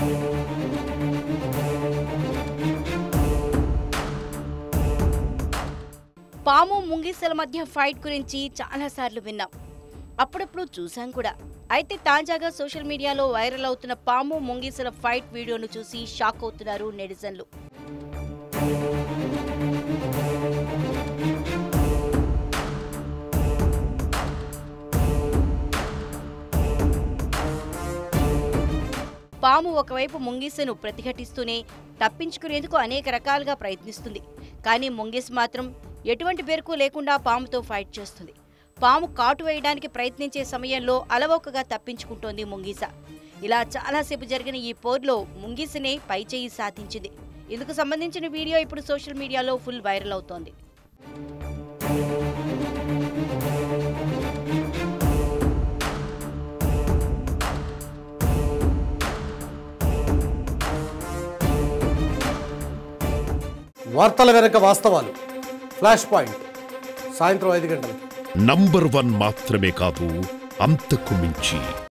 పాము ముంగిసల మధ్య ఫైట్ గురించి చాలాసార్లు విన్నాం అప్పుడప్పుడు చూసాం కూడా అయితే తాజాగా సోషల్ మీడియాలో వైరల్ అవుతున్న పాము ముంగిసల ఫైట్ వీడియోను చూసి షాక్ అవుతున్నారు నెటిజన్లు పాము ఒకవైపు ముంగిసను ప్రతిఘటిస్తూనే తప్పించుకునేందుకు అనేక రకాలుగా ప్రయత్నిస్తుంది కానీ ముంగిస్ మాత్రం ఎటువంటి బెరుకు లేకుండా పాముతో ఫైట్ చేస్తుంది పాము కాటు వేయడానికి ప్రయత్నించే సమయంలో అలవోకగా తప్పించుకుంటోంది ముంగిస ఇలా చాలాసేపు జరిగిన ఈ పోర్లో ముంగిసనే పైచేయి సాధించింది ఇందుకు సంబంధించిన వీడియో ఇప్పుడు సోషల్ మీడియాలో ఫుల్ వైరల్ అవుతోంది వార్తల వెనక వాస్తవాలు ఫ్లాష్ పాయింట్ సాయంత్రం ఐదు గంటలకు నంబర్ వన్ మాత్రమే కాదు అంతకు మించి